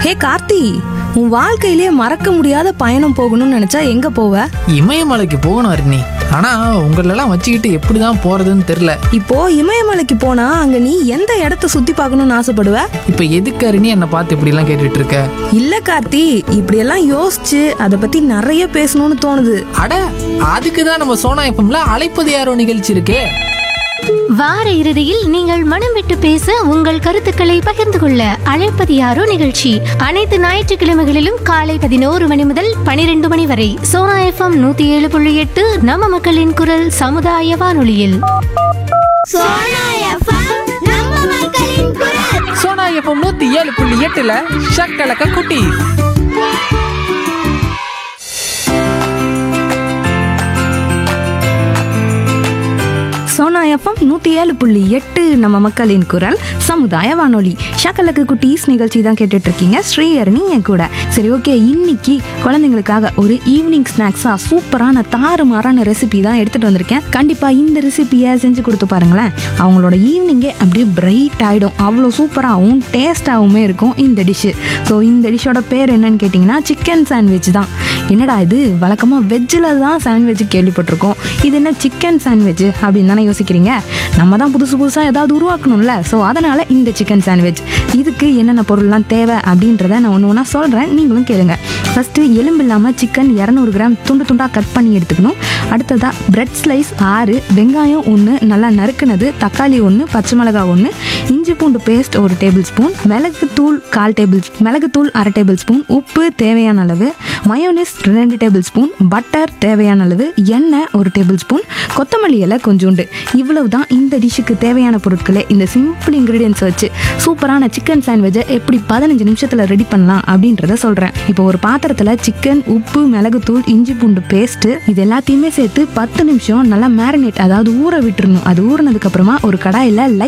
ஹே கார்த்தி உன் வாழ்க்கையிலே மறக்க முடியாத பயணம் போகணும்னு நினைச்சா எங்க போவ இமயமலைக்கு போகணும் அருணி ஆனா உங்களெல்லாம் வச்சுக்கிட்டு எப்படிதான் போறதுன்னு தெரியல இப்போ இமயமலைக்கு போனா அங்க நீ எந்த இடத்த சுத்தி பார்க்கணும்னு ஆசைப்படுவ இப்ப எதுக்கு அருணி என்னை பார்த்து இப்படி எல்லாம் கேட்டுட்டு இருக்க இல்ல கார்த்தி இப்படியெல்லாம் யோசிச்சு அதை பத்தி நிறைய பேசணும்னு தோணுது அட அதுக்கு தான் நம்ம சோனா எப்பம்ல அழைப்பது யாரோ நிகழ்ச்சி இருக்கே வார இறுதியில் நீங்கள் மனம் விட்டு பேச உங்கள் கருத்துக்களை பகிர்ந்து கொள்ள அழைப்பது யாரோ நிகழ்ச்சி அனைத்து ஞாயிற்றுக்கிழமைகளிலும் காலை பதினோரு மணி முதல் பனிரெண்டு மணி வரை சோனா எஃப்எம் நூத்தி ஏழு புள்ளி எட்டு நம்ம மக்களின் குரல் சமுதாய வானொலியில் சோனா எப்பம் நூத்தி ஏழு புள்ளி எட்டுல ஷக்கலக்க குட்டி சோனா எஃப்எம் நூத்தி ஏழு புள்ளி எட்டு நம்ம மக்களின் குரல் சமுதாய வானொலி ஷக்கலக்கு குட்டீஸ் நிகழ்ச்சி தான் கேட்டுட்டு இருக்கீங்க ஸ்ரீஹரணி என் கூட சரி ஓகே இன்னைக்கு குழந்தைங்களுக்காக ஒரு ஈவினிங் ஸ்நாக்ஸா சூப்பரான தாறுமாறான ரெசிபி தான் எடுத்துட்டு வந்திருக்கேன் கண்டிப்பா இந்த ரெசிபியை செஞ்சு கொடுத்து பாருங்களேன் அவங்களோட ஈவினிங்கே அப்படியே பிரைட் ஆயிடும் அவ்வளோ சூப்பராகவும் டேஸ்டாகவுமே இருக்கும் இந்த டிஷ்ஷு ஸோ இந்த டிஷ்ஷோட பேர் என்னன்னு கேட்டிங்கன்னா சிக்கன் சாண்ட்விச் தான் என்னடா இது வழக்கமாக வெஜ்ஜில் தான் சாண்ட்விச் கேள்விப்பட்டிருக்கோம் இது என்ன சிக்கன் சாண்ட்விச் அப்படின்னு தானே யோசிக்கிறீங்க நம்ம தான் புதுசு புதுசாக ஏதாவது உருவாக்கணும்ல ஸோ அதனால் இந்த சிக்கன் சாண்ட்விச் இதுக்கு என்னென்ன பொருள்லாம் தேவை அப்படின்றத நான் ஒன்று ஒன்றா சொல்கிறேன் நீங்களும் கேளுங்க ஃபஸ்ட்டு எலும்பு இல்லாமல் சிக்கன் இரநூறு கிராம் துண்டு துண்டாக கட் பண்ணி எடுத்துக்கணும் அடுத்ததாக பிரெட் ஸ்லைஸ் ஆறு வெங்காயம் ஒன்று நல்லா நறுக்குனது தக்காளி ஒன்று பச்சை மிளகாய் ஒன்று இஞ்சி பூண்டு பேஸ்ட் ஒரு டேபிள் ஸ்பூன் மிளகுத்தூள் கால் டேபிள் மிளகுத்தூள் அரை டேபிள் ஸ்பூன் உப்பு தேவையான அளவு மயோனிஸ் ரெண்டு டேபிள் ஸ்பூன் பட்டர் தேவையான அளவு எண்ணெய் ஒரு டேபிள் ஸ்பூன் கொத்தமல்லி இலை கொஞ்சோண்டு இவ்வளவு தான் இந்த டிஷ்ஷுக்கு தேவையான பொருட்களே இந்த சிம்பிள் இன்க்ரீடியன்ஸ் வச்சு சூப்பரான சிக்கன் சாண்ட்விச்சை எப்படி பதினஞ்சு நிமிஷத்தில் ரெடி பண்ணலாம் அப்படின்றத சொல்கிறேன் இப்போ ஒரு பாத்திரத்தில் சிக்கன் உப்பு மிளகுத்தூள் இஞ்சி பூண்டு பேஸ்ட்டு இது எல்லாத்தையுமே சேர்த்து பத்து நிமிஷம் நல்லா மேரினேட் அதாவது ஊற விட்டுறணும் அது ஊறினதுக்கு அப்புறமா ஒரு கடாயில் லைட்